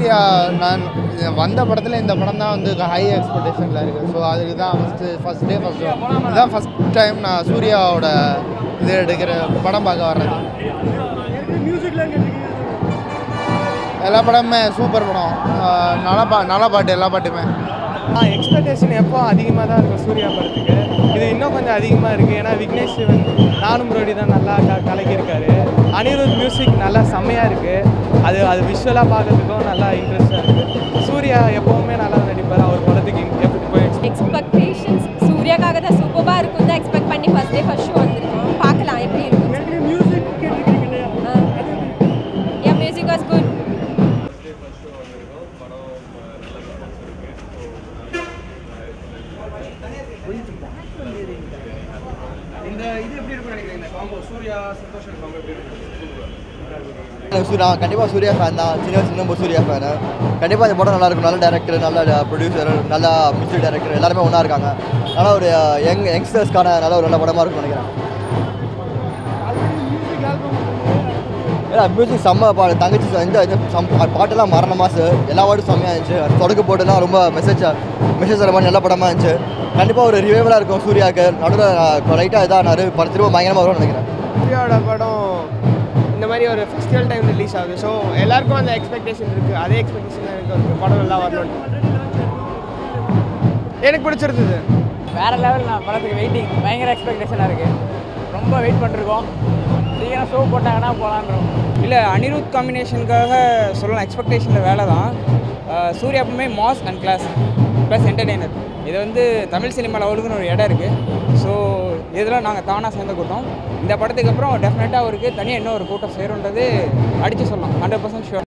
சூர்யா நான் இது வந்த படத்தில் இந்த படம் தான் வந்து ஹை எக்ஸ்பெக்டேஷனில் இருக்குது ஸோ அதுக்கு தான் ஃபஸ்ட்டு ஃபஸ்ட் டே ஃபஸ்ட் இதுதான் ஃபஸ்ட் டைம் நான் சூர்யாவோட இது எடுக்கிற படம் பார்க்க வர்றது எல்லா படமுமே சூப்பர் படம் ஆஹ் நல்ல பா நல்ல பாட்டு எல்லா பாட்டுமே எக்ஸ்பெக்டேஷன் எப்போ அதிகமாக தான் இருக்கும் சூர்யா படத்துக்கு இது இன்னும் கொஞ்சம் அதிகமாக இருக்குது ஏன்னா விக்னேஷ் சிவன் நானும் ப்ரோடி தான் நல்லா க கலக்கியிருக்காரு அனிருத் மியூசிக் நல்லா செம்மையாக இருக்குது அது அது விஷுவலாக பார்க்கறதுக்கும் நல்லா இன்ட்ரெஸ்டாக இருக்குது சூர்யா எப்போவுமே நல்லா நடிப்பார் அவர் படத்துக்கு எப்போ எக்ஸ்பெக்டேஷன்ஸ் சூர்யாக்காக தான் சூப்பராக இருக்கும் தான் எக்ஸ்பெக்ட் பண்ணி ஃபர்ஸ்ட் டே ஃபர்ஸ்ட் ஷோ வந்திருக்கோம் பார்க்கலாம் எப்படி இருக்கும் yeah music was good Suriya கண்டிப்பாக சூர்யா ஃபேன் தான் சின்ன வயசுல ரொம்ப சூர்யா ஃபேனு கண்டிப்பாக இந்த படம் நல்லா இருக்கும் நல்ல டேரக்டர் நல்ல ப்ரொடியூசர் நல்ல மியூசிக் டைரக்டர் எல்லாருமே ஒன்றா இருக்காங்க நல்ல ஒரு யங் யங்ஸ்டர்ஸ்க்கான நல்ல ஒரு நல்ல படமாக இருக்கும்னு நினைக்கிறேன் ஏன்னா மியூசிக் செம்ம பாடு தங்கச்சி இந்த இந்த சம் பாட்டெல்லாம் மரண மாசு எல்லா பாட்டும் செம்மையாக இருந்துச்சு தொடக்க போட்டுலாம் ரொம்ப மெசேஜ் மெசேஜ் தர மாதிரி நல்ல படமாக இருந்துச்சு கண்டிப்பாக ஒரு ரிவைவலாக இருக்கும் சூர்யாவுக்கு நடுவில் லைட்டாக இதானாரு படம் திரும்ப பயங்கரமாக வரும்னு நினைக்கிறேன் சூர்யாவோட படம் இந்த மாதிரி ஒரு ஃபெஸ்டிவல் டைம் ரிலீஸ் ஆகுது ஸோ எல்லாருக்கும் அந்த எக்ஸ்பெக்டேஷன் இருக்குது அதே எக்ஸ்பெக்டேஷன் எனக்கு இருக்குது படம் நல்லா வரணும் எனக்கு பிடிச்சிருந்தது வேற லெவல் நான் படத்துக்கு வெயிட்டிங் பயங்கர எக்ஸ்பெக்டேஷனாக இருக்குது ரொம்ப வெயிட் பண்ணிருக்கோம் சீக்கிரம் ஷோ போட்டாங்கன்னா போகலான்றோம் இல்லை அனிருத் காம்பினேஷனுக்காக சொல்லலாம் எக்ஸ்பெக்டேஷனில் வேலை தான் அஹ் சூர்யா எப்பவுமே mass and class plus entertainer இது வந்து தமிழ் சினிமாவில் அவருக்குன்னு ஒரு இடம் இருக்குது ஸோ இதெல்லாம் நாங்கள் தானாக சேர்ந்த கூட்டம் இந்த படத்துக்கு அப்புறம் டெஃபினட்டாக அவருக்கு தனியாக இன்னும் ஒரு கூட்டம் சேருன்றது அடித்து சொல்லலாம் ஹண்ட்ரட் பர்சன்ட் ஷுர்